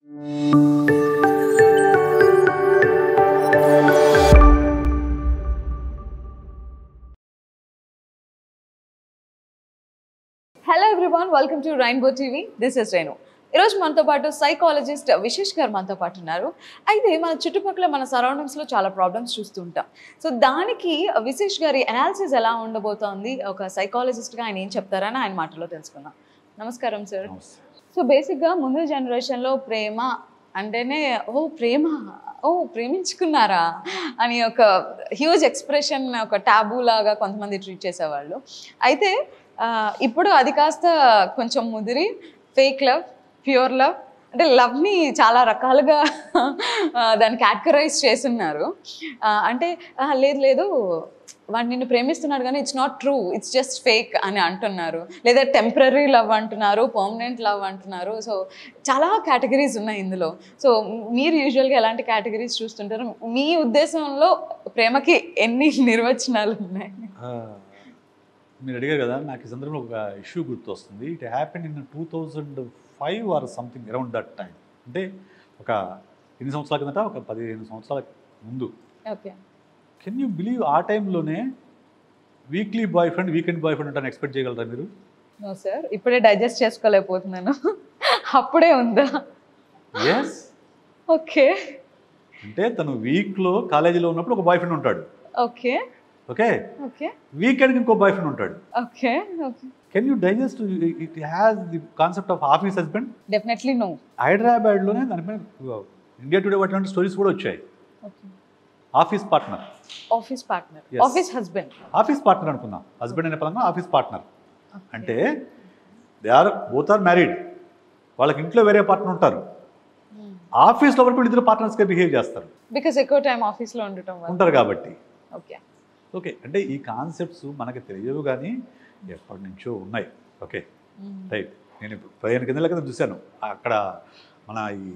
Hello everyone welcome to Rainbow TV this is Renu ఈరోజు మనతో పాటు సైకాలజిస్ట్ విశేష్ గారు మనతో పాటు ఉన్నారు అయితే మన చుట్టుపక్కల మన సరౌండింగ్స్లో చాలా ప్రాబ్లమ్స్ చూస్తుంటాం సో దానికి విశేష్ గారి అనాలిసిస్ ఎలా ఉండబోతోంది ఒక సైకాలజిస్ట్గా ఆయన ఏం చెప్తారని ఆయన మాటలో తెలుసుకుందాం నమస్కారం సార్ సో బేసిక్గా ముందు జనరేషన్లో ప్రేమ అంటేనే ఓ ప్రేమ ఓ ప్రేమించుకున్నారా అని ఒక హ్యూజ్ ఎక్స్ప్రెషన్ ఒక టాబూ లాగా కొంతమంది ట్రీట్ చేసేవాళ్ళు అయితే ఆ, ఇప్పుడు అది కాస్త కొంచెం ముదిరి ఫేక్ లవ్ ప్యూర్ లవ్ అంటే లవ్ని చాలా రకాలుగా ఆ, దాన్ని క్యాటగరైజ్ చేస్తున్నారు ఆ, అంటే "ఆ, లేదు లేదు వాడు నిన్ను ప్రేమిస్తున్నాడు కానీ it's not true it's just fake అని అంటున్నారు లేదా టెంపరీ లవ్ అంటున్నారు పర్మనెంట్ లవ్ అంటున్నారు సో చాలా కేటగిరీస్ ఉన్నాయి ఇందులో సో మీరు యూజువల్గా ఎలాంటి కేటగిరీస్ చూస్తుంటారు మీ ఉద్దేశంలో ప్రేమకి ఎన్ని నిర్వచనాలు ఉన్నాయి ఆ, మీరు అడిగారు కదా నాకు ఈ సందర్భంలో ఒక ఇష్యూ గుర్తొస్తుంది it happen in two thousand five or something around that time అంటే ఒక ఎన్ని సంవత్సరాల కిందట ఒక పదిహేను సంవత్సరాల ముందు ఓకే కెన్ యూ బిలీవ్ ఆ టైంలోనే weekly boy friend weekend boy friend ఉంటాను ఎక్స్పెక్ట్ చేయగలరా మీరు నో సార్ ఇప్పుడే డైజెస్ట్ చేసుకోలేకపోతున్నాను అప్పుడే ఉందా ఎస్ ఓకే అంటే తను వీక్లో కాలేజీలో ఉన్నప్పుడు ఒక బాయ్ ఫ్రెండ్ ఉంటాడు ఓకే ఓకే ఓకే వీకెండ్కి ఇంకో బాయ్ ఫ్రెండ్ ఉంటాడు okay okay can you digest it has the concept of office husband definitely no హైదరాబాద్లోనే దానిపైన ఇండియా టుడే అట్లాంటి స్టోరీస్ కూడా వచ్చాయి okay office partner office partner Yes. Office husband office partner అనుకుందాం husband అనే పదంగా ఆఫీస్ పార్ట్నర్ అంటే they are both are married వాళ్ళకి ఇంట్లో వేరే పార్ట్నర్ ఉంటారు ఆఫీస్లో వరకు ఇద్దరు పార్ట్నర్స్గా బిహేవ్ చేస్తారు బికాస్ ఎక్కువ టైం ఆఫీస్లో ఉండటం వల్ల ఉంటారు కాబట్టి ఓకే ఓకే అంటే ఈ కాన్సెప్ట్స్ మనకి తెలియవు కానీ ఎప్పటి నుంచో ఉన్నాయి ఓకే రైట్ నేను ఇప్పుడు పదిహేను కిందల కింద చూశాను అక్కడ మన ఈ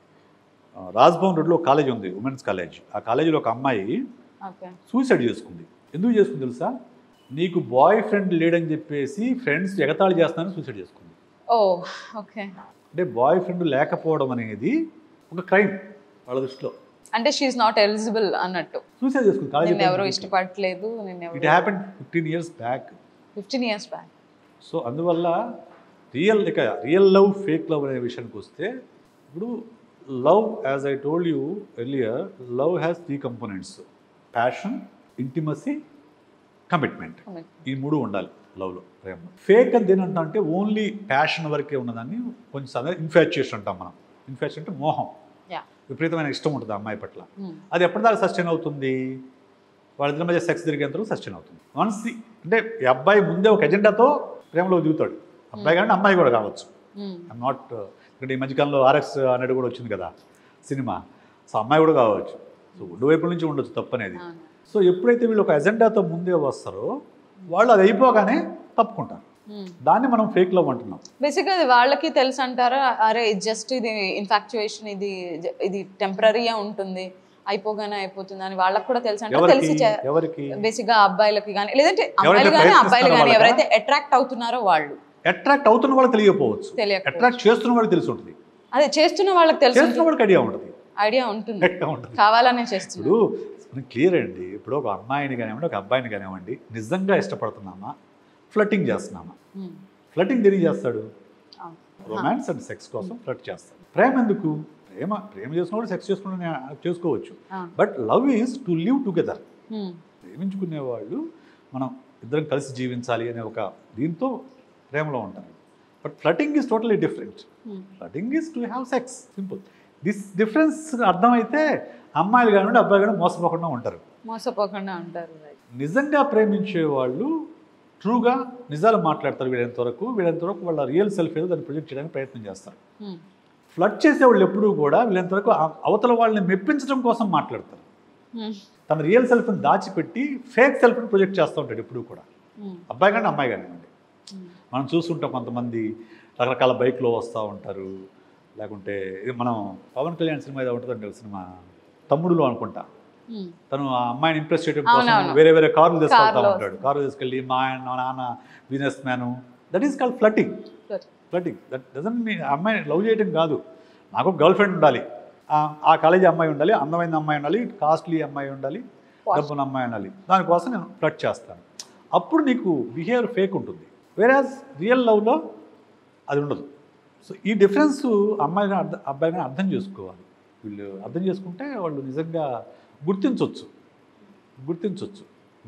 ఆ, రాజ్భవన్ రోడ్లో ఒక కాలేజ్ ఉంది ఉమెన్స్ కాలేజ్ ఆ కాలేజీలో ఒక అమ్మాయి ఓకే సూసైడ్ చేసుకుంది ఎందుకు చేసుకుంది తెలుసా నీకు బాయ్ ఫ్రెండ్ లేడని చెప్పేసి ఫ్రెండ్స్ ఎగతాళి చేస్తానని సూసైడ్ చేసుకుంది ఓ ఓకే అంటే బాయ్ ఫ్రెండ్ లేకపోవడం అనేది ఒక క్రైమ్ వాళ్ళ దృష్టిలో అంటే షీఈ్ నాట్ ఎలిజిబుల్ అన్నట్టు సూసైడ్ చేసుకుంది నిన్ను ఎవరు కాలేజ్ ఇష్టపడట్లేదు నిన్ను ఇట్ ఎవరు happen fifteen years back fifteen years back so అందువల్ల రియల్ ఇక రియల్ లవ్ ఫేక్ లవ్ అనే విషయానికి వస్తే ఇప్పుడు love as I told you earlier love has three components passion intimacy commitment ఈ మూడు ఉండాలి లవ్లో ప్రేమ ఫేక్ అని దేని అంటాం అంటే ఓన్లీ ప్యాషన్ వరకే ఉన్నదాన్ని కొంచెం సాధారణ ఇన్ఫాచ్యుయేషన్ అంటాం మనం ఇన్ఫాచ్యుయేషన్ అంటే మోహం యా విపరీతమైన ఇష్టం ఉంటుంది ఆ అమ్మాయి పట్ల అది ఎప్పటిదాకా సస్టైన్ అవుతుంది వాళ్ళిద్దరి మధ్య సెక్స్ జరిగేంత వరకు సస్టైన్ అవుతుంది వన్స్ అంటే ఈ అబ్బాయి ముందే ఒక ఎజెండాతో ప్రేమలో దిగుతాడు అబ్బాయి కానీ అమ్మాయి కూడా కావచ్చు ఐఎమ్ నాట్ ఇక్కడ ఈ మధ్యకాలంలో ఆర్ఎక్స్ అనేది కూడా వచ్చింది కదా సినిమా సో అమ్మాయి కూడా కావచ్చు సో రెండు వైపుల నుంచి ఉండొచ్చు తప్పనేది సో ఎప్పుడైతే వీళ్ళు ఒక ఎజెండాతో ముందే వస్తారో వాళ్ళు అది అయిపోగానే తప్పుకుంటారు దాన్ని మనం ఫేక్ లవ్ అంటున్నాం బేసిక్గా అది వాళ్ళకి తెలుసు అంటారా అరే జస్ట్ ఇది ఇన్ఫాక్చుయేషన్ ఇది ఇది టెంపరీగా ఉంటుంది అయిపోగానే అయిపోతుంది అని వాళ్ళకి కూడా తెలుసు అంటారా ఎవరికి తెలిసి ఎవరికి బేసిక్ గా అబ్బాయిలకి కానీ లేదంటే అమ్మాయిలు కానీ ప్రయత్నిస్తున్నారో అబ్బాయిలు కానీ వాళ్ళకా? ఎవరైతే అట్రాక్ట్ అవుతున్నారో వాళ్ళు అట్రాక్ట్ అవుతున్న వాళ్ళకి తెలియకపోవచ్చు తెలియకపోవచ్చు. అట్రాక్ట్ చేస్తున్న వాళ్ళకి తెలిసి ఉంటుంది అదే చేస్తున్న వాళ్ళకి తెలుసు చేస్తున్న వాళ్ళకి ఐడియా ఉంటుంది ఐడియా ఉంటుంది ఐడియా ఉంటుంది కావాలనే చేస్తున్నారు ఇప్పుడు మనకి క్లియర్ అండి ఇప్పుడు ఒక అమ్మాయిని కానివ్వండి ఒక అబ్బాయిని కానివ్వండి నిజంగా ఇష్టపడుతున్నామా ఫ్లటింగ్ చేస్తున్నామా ఉమ్. ఫ్లటింగ్ దేనికి చేస్తాడు అవును. రొమాన్స్ అండ్ సెక్స్ కోసం ఫ్లట్ చేస్తాడు ప్రేమ ఎందుకు ప్రేమ ప్రేమ చేసుకున్నప్పుడు సెక్స్ చేసుకుని చేసుకోవచ్చు ఆ. But love is to live together um. ప్రేమించుకునే వాళ్ళు మనం ఇద్దరం కలిసి జీవించాలి అనే ఒక దీంతో ప్రేమలో ఉంటారు but flirting is totally different um. Flirting is to have sex simple this difference అర్థమైతే అమ్మాయిలు కానివ్వండి అబ్బాయిలు కానీ మోసపోకుండా ఉంటారు మోసపోకుండా ఉంటారు నిజంగా ప్రేమించే వాళ్ళు ట్రూగా నిజాలు మాట్లాడతారు వీళ్ళంత వరకు వీళ్ళంత వరకు వాళ్ళ రియల్ సెల్ఫ్ ఏదో దాన్ని ప్రొజెక్ట్ చేయడానికి ప్రయత్నం చేస్తారు ఉమ్. ఫ్లడ్ చేసేవాళ్ళు ఎప్పుడూ కూడా వీళ్ళంత వరకు ఆ- అవతల వాళ్ళని మెప్పించడం కోసం మాట్లాడతారు ఉమ్. తన రియల్ సెల్ఫ్ని దాచిపెట్టి ఫేక్ సెల్ఫ్ని ప్రొజెక్ట్ చేస్తూ ఉంటాడు ఎప్పుడూ కూడా ఉమ్. అబ్బాయి కానీ అమ్మాయి కానివ్వండి ఉమ్. మనం చూస్తుంటాం కొంతమంది రకరకాల బైక్లో వస్తూ ఉంటారు లేకుంటే ఇది మనం పవన్ కళ్యాణ్ సినిమా ఏదో ఉంటుందండి ఒక సినిమా తమ్ముడులో అనుకుంటా ఉమ్. తను ఆ అమ్మాయిని ఇంప్రెస్ చేయడం కోసం అవునవును. వేరే వేరే కార్లు తీసుకెళ్తా కార్లో ఉంటాడు కారు తీసుకెళ్ళి మా ఆయన మా నాన్న business man that is called flirting Sure. Flirting that doesn't mean అమ్మాయిని లవ్ చేయడం కాదు నాకు గర్ల్ ఫ్రెండ్ ఉండాలి ఆ- ఆ కాలేజీ అమ్మాయి ఉండాలి అందమైన అమ్మాయి ఉండాలి కాస్ట్లీ అమ్మాయి ఉండాలి డబ్బున్న అమ్మాయి ఉండాలి దానికోసం నేను ఫ్లట్ చేస్తాను అప్పుడు నీకు బిహేవియర్ ఫేక్ ఉంటుంది వేరాజ్ రియల్ లవ్లో అది ఉండదు సో ఈ డిఫరెన్స్ అమ్మాయిగా అర్థం అబ్బాయిగా అర్థం చేసుకోవాలి వీళ్ళు అర్థం చేసుకుంటే వాళ్ళు నిజంగా గుర్తించవచ్చు గుర్తించవచ్చు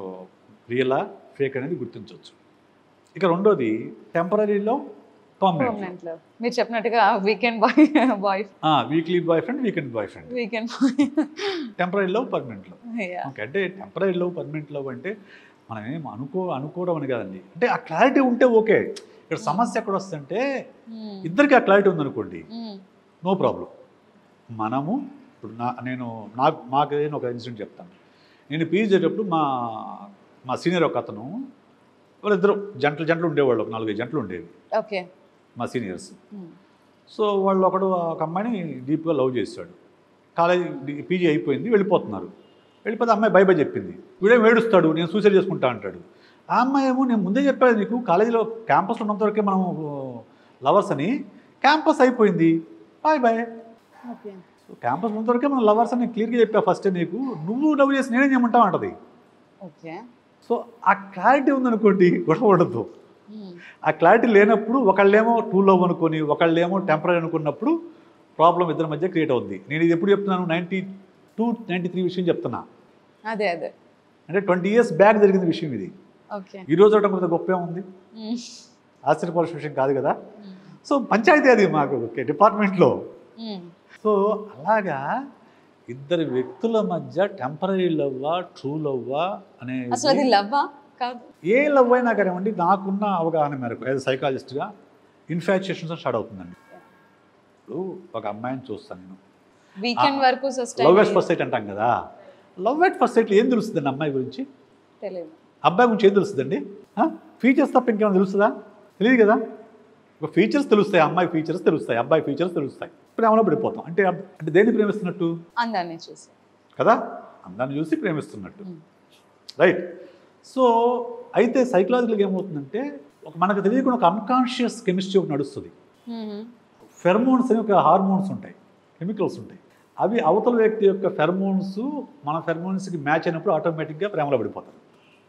రియలా ఫేక్ అనేది గుర్తించవచ్చు ఇక రెండోది టెంపరీలో పర్మనెంట్ పర్మనెంట్ లవ్ మీరు చెప్పినట్టుగా weekend boy boy weekly boy friend weekend boy friend weekend boy temporary love permanent love okay అంటే టెంపరీ లవ్ పర్మనెంట్ లవ్ అంటే మనం ఏం అనుకో అనుకోవడం అని కాదండి అంటే ఆ క్లారిటీ ఉంటే ఓకే ఇక్కడ సమస్య ఎక్కడ వస్తుందంటే ఇద్దరికి ఆ క్లారిటీ ఉందనుకోండి నో ప్రాబ్లం మనము ఇప్పుడు నా నేను నాకు మాకు ఏదైనా ఒక ఇన్సిడెంట్ చెప్తాను నేను పీజీ చేసేటప్పుడు మా మా సీనియర్ ఒక అతను వాళ్ళిద్దరు జంటలు జంటలు ఉండేవాళ్ళు ఒక నాలుగైదు జంటలు ఉండేవి ఓకే మా సీనియర్స్ సో వాళ్ళు ఒకడు ఒక అమ్మాయిని డీప్గా లవ్ చేశాడు కాలేజ్ పీజీ అయిపోయింది వెళ్ళిపోతున్నారు వెళ్ళిపోతే అమ్మాయి బై బై చెప్పింది వీడేం ఏడుస్తాడు నేను సూసైడ్ చేసుకుంటా అంటాడు ఆ అమ్మాయి ఏమో నేను ముందే చెప్పాను నీకు కాలేజీలో క్యాంపస్లో ఉన్నంత వరకే మనం లవర్స్ అని క్యాంపస్ అయిపోయింది bye bye okay so campus ఉన్నంత వరకే మనం లవర్స్ అని క్లియర్గా చెప్పా ఫస్ట్ నీకు నువ్వు లవ్ చేసి నేనేం చేయమంటావు అంటది ఓకే సో ఆ క్లారిటీ ఉందనుకోండి గొడవ ఉండదు ఆ క్లారిటీ లేనప్పుడు ఒకళ్ళేమో టూ లవ్ అనుకొని ఒకళ్ళేమో టెంపరీ అనుకున్నప్పుడు ప్రాబ్లం ఇద్దరి మధ్య క్రియేట్ అవుద్ది నేను ఇది ఎప్పుడు చెప్తున్నాను నైంటీ టూ నైంటీ త్రీ విషయం చెప్తున్నా అదే అదే అంటే ట్వంటీ ఇయర్స్ బ్యాక్ జరిగిన విషయం ఇది ఓకే ఈ రోజు అవడం కొంత గొప్ప ఉంది ఆశ్చర్యపోవాల్సిన విషయం కాదు కదా సో పంచాయతీ అది మాకు ఓకే డిపార్ట్మెంట్లో సో అలాగా ఇద్దరు వ్యక్తుల మధ్య టెంపరీ లవ్వా ట్రూ లవ్వా అనే అసలు అది లవ్వా కాదు ఏ లవ్ అయినా కానివ్వండి నాకున్న అవగాహన మేరకు యాజ్ సైకాలజిస్ట్గా ఇన్ఫాచ్యుయేషన్స్ స్టార్ట్ అవుతుందండి ఇప్పుడు ఒక అమ్మాయిని చూస్తాను నేను వీకెండ్ వరకు love at sustain first sight అంటాం కదా లవ్ ఎట్ ఫస్ట్ సైట్లో ఏం తెలుస్తుందండి అమ్మాయి గురించి తెలియదు అబ్బాయి గురించి ఏం తెలుస్తుందండి ఫీచర్స్ తప్ప ఇంకేమైనా తెలుస్తుందా తెలియదు కదా ఒక ఫీచర్స్ తెలుస్తాయి అమ్మాయి ఫీచర్స్ తెలుస్తాయి అబ్బాయి ఫీచర్స్ తెలుస్తాయి ప్రేమలో పడిపోతాం అంటే అంటే దేన్ని ప్రేమిస్తున్నట్టు అందాన్ని చూసి కదా అందాన్ని చూసి ప్రేమిస్తున్నట్టు Mm. రైట్ సో అయితే సైకలాజికల్గా ఏమవుతుందంటే ఒక మనకు తెలియకుండా ఒక అన్కాన్షియస్ కెమిస్ట్రీ ఒకటి నడుస్తుంది ఫెర్మోన్స్ అని ఒక హార్మోన్స్ ఉంటాయి కెమికల్స్ ఉంటాయి అవి అవతల వ్యక్తి యొక్క ఫెర్మోన్స్ మన ఫెర్మోన్స్కి మ్యాచ్ అయినప్పుడు ఆటోమేటిక్గా ప్రేమలో పడిపోతారు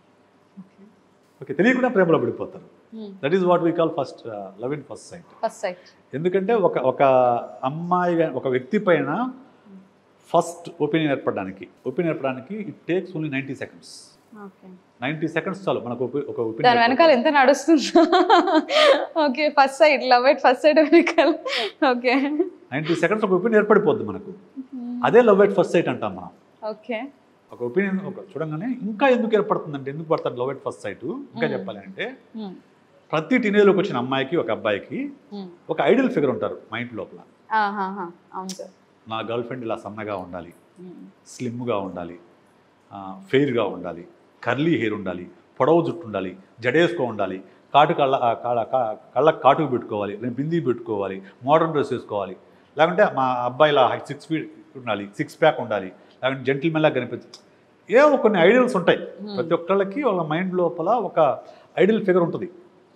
ఓకే తెలియకుండా ప్రేమలో పడిపోతారు that is what we call first love in first sight first sight ఎందుకంటే ఒక ఒక అమ్మాయి గా- ఒక వ్యక్తి పైన ఫస్ట్ ఒపీనియన్ ఏర్పడడానికి ఒపీనియన్ ఏర్పడడానికి it takes only ninety seconds okay ninety seconds చాలు మనకు ఒపి- ఒక దాని ఒపీనియన్ వెనకాల ఎంత నడుస్తుందో okay first sight love at first sight వెనకాల ఓకే నైంటీ సెకండ్స్ ఒక ఒపీనియన్ ఏర్పడిపోద్ది మనకు అదే లవ్ ఎట్ ఫస్ట్ సైట్ అంటాం మనం ఓకే ఒక ఒపీనియన్ ఒక చూడంగానే ఇంకా ఎందుకు ఏర్పడుతుందంటే ఎందుకు పడతారు లవ్ ఎట్ ఫస్ట్ సైట్ ఇంకా Hmm. చెప్పాలి అంటే ప్రతి టీనేజ్లోకి వచ్చిన అమ్మాయికి ఒక అబ్బాయికి ఒక ఐడియల్ ఫిగర్ ఉంటారు మైండ్ లోపల అవును సార్ నా గర్ల్ ఫ్రెండ్ ఇలా సన్నగా ఉండాలి స్లిమ్గా ఉండాలి ఫెయిర్గా ఉండాలి కర్లీ హెయిర్ ఉండాలి పొడవు జుట్టు ఉండాలి జడేసుకో ఉండాలి కాటు కళ్ళ ఆ, కళ్ళ కా- కళ్ళకు కాటుకు పెట్టుకోవాలి లేదా బిందీ పెట్టుకోవాలి మోడర్న్ డ్రెస్ వేసుకోవాలి లేకుంటే మా అబ్బాయి ఇలా సిక్స్ ఫీట్ ఉండాలి సిక్స్ ప్యాక్ ఉండాలి లేకుంటే జెంటిల్ మెల్లా కనిపించ ఏవో కొన్ని ఐడియల్స్ ఉంటాయి ప్రతి ఒక్కళ్ళకి వాళ్ళ మైండ్ లోపల ఒక ఐడియల్ ఫిగర్ ఉంటుంది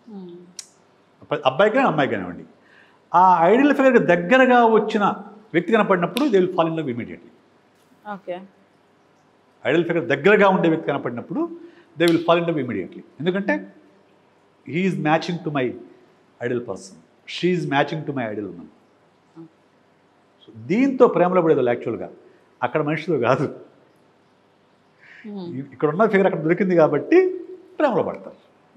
ప్రతి అబ్బాయికి అమ్మాయికి కానివ్వండి ఆ ఐడియల్ ఫిగర్కి దగ్గరగా వచ్చిన వ్యక్తి కనపడినప్పుడు they will fall in love immediately okay ideal figure దగ్గరగా ఉండే వ్యక్తి కనపడినప్పుడు they will fall in love immediately ఎందుకంటే he's matching to my ideal person she's matching to my ideal women so దీంతో ప్రేమలో పడేది యాక్చువల్గా అక్కడ మనిషితో కాదు ఇ- ఇక్కడ ఉన్న ఫిగర్ అక్కడ దొరికింది కాబట్టి ప్రేమలో పడతారు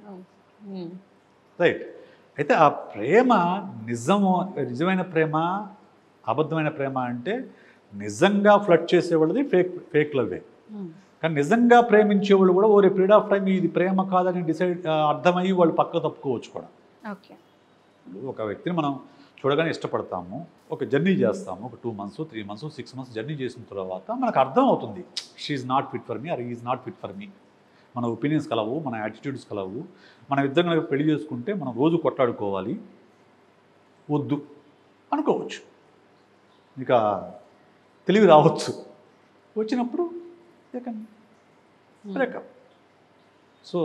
రైట్ అయితే ఆ ప్రేమ నిజము నిజమైన ప్రేమ అబద్ధమైన ప్రేమ అంటే నిజంగా ఫ్లడ్ చేసేవాళ్ళది ఫేక్ ఫేక్ లవ్వే కానీ నిజంగా ప్రేమించేవాళ్ళు కూడా ఓ పీరియడ్ ఆఫ్ టైం ఇది ప్రేమ కాదని డిసైడ్ అర్థమయ్యి వాళ్ళు పక్క తప్పుకోవచ్చు కూడా ఓకే ఇప్పుడు ఒక వ్యక్తిని మనం చూడగానే ఇష్టపడతాము ఒక జర్నీ చేస్తాము ఒక two months three months six months journey చేసిన తర్వాత మనకు అర్థం అవుతుంది she's not fit for me or is not fit for me మన ఒపీనియన్స్ కలవు మన యాటిట్యూడ్స్ కలవు మనం ఇద్దరు కనుక పెళ్లి చేసుకుంటే మనం రోజు కొట్లాడుకోవాలి వద్దు అనుకోవచ్చు ఇక తెలివి రావచ్చు వచ్చినప్పుడు బ్రేకప్ సో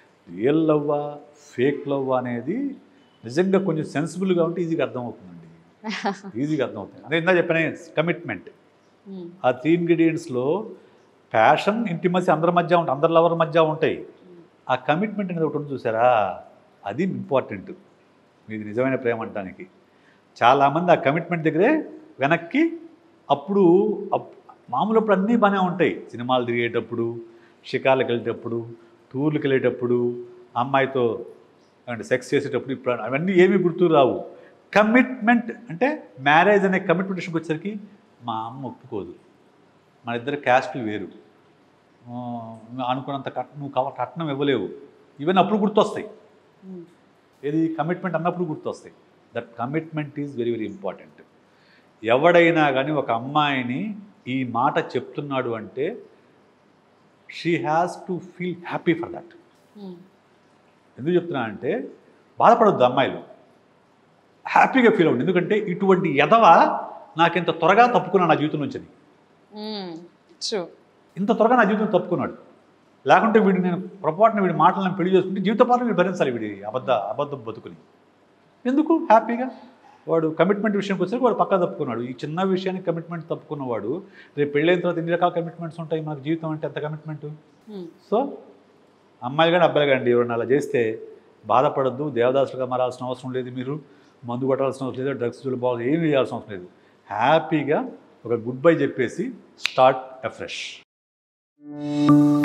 రియల్ లవ్వా ఫేక్ లవ్ అనేది నిజంగా కొంచెం సెన్సిబుల్గా ఉంటే ఈజీగా అర్థమవుతుందండి ఈజీగా అర్థమవుతుంది అదే ఇందా చెప్పిన కమిట్మెంట్ ఆ త్రీ ఇంగ్రీడియంట్స్లో ప్యాషన్ ఇంటిమసి అందరి మధ్య ఉంటాయి అందరి లవర్ మధ్య ఉంటాయి ఆ కమిట్మెంట్ అనేది ఒకటి ఉంది చూసారా అది ఇంపార్టెంట్ ఇది నిజమైన ప్రేమ అంటానికి చాలామంది ఆ కమిట్మెంట్ దగ్గరే వెనక్కి అప్పుడు అప్- మామూలు అప్పుడు అన్నీ బాగానే ఉంటాయి సినిమాలు తిరిగేటప్పుడు షికార్లకు వెళ్ళేటప్పుడు టూర్లకు వెళ్ళేటప్పుడు అమ్మాయితో అంటే సెక్స్ చేసేటప్పుడు ఇప్పుడు అవన్నీ ఏమీ గుర్తు రావు కమిట్మెంట్ అంటే మ్యారేజ్ అనే కమిట్మెంట్ విషయంకి వచ్చేసరికి మా అమ్మ ఒప్పుకోదు మన ఇద్దరు క్యాస్ట్లు వేరు ఆ, నువ్వు అనుకున్నంత కట్ నువ్వు కవ కట్నం ఇవ్వలేవు ఇవన్నీ అప్పుడు గుర్తొస్తాయి ఏది కమిట్మెంట్ అన్నప్పుడు గుర్తొస్తాయి that commitment is very very important ఎవడైనా కానీ ఒక అమ్మాయిని ఈ మాట చెప్తున్నాడు అంటే she has to feel happy for that ఎందుకు చెప్తున్నా అంటే బాధపడొద్దు అమ్మాయిలు హ్యాపీగా ఫీల్ అవ్వండి ఎందుకంటే ఇటువంటి ఎదవ నాకు ఇంత త్వరగా తప్పుకున్నా నా జీవితం నుంచి అని. ట్రూ ఇంత త్వరగా నా జీవితం తప్పుకున్నాడు లేకుంటే వీడు నేను పొరపాటున వీడి మాటలు నేను పెళ్లి చేసుకుంటే జీవితపాలన వీడు భరించాలి వీడి అబద్ధ అబద్ధం బతుకుని ఎందుకు హ్యాపీగా వాడు కమిట్మెంట్ విషయానికి వచ్చేసరికి వాడు పక్కా తప్పుకున్నాడు ఈ చిన్న విషయానికి కమిట్మెంట్ తప్పుకున్నవాడు రేపు పెళ్ళైన తర్వాత ఎన్ని రకాల కమిట్మెంట్స్ ఉంటాయి మనకు జీవితం అంటే ఎంత కమిట్మెంట్ సో అమ్మాయిలు కానీ అబ్బాయిలు కానీ ఎవరైనా అలా చేస్తే బాధపడద్దు దేవదాసులుగా మారాల్సిన అవసరం లేదు మీరు మందు కొట్టాల్సిన అవసరం లేదు డ్రగ్స్ బాగా ఏమి చేయాల్సిన అవసరం లేదు హ్యాపీగా ఒక గుడ్ బై చెప్పేసి స్టార్ట్ ఎ ఫ్రెష్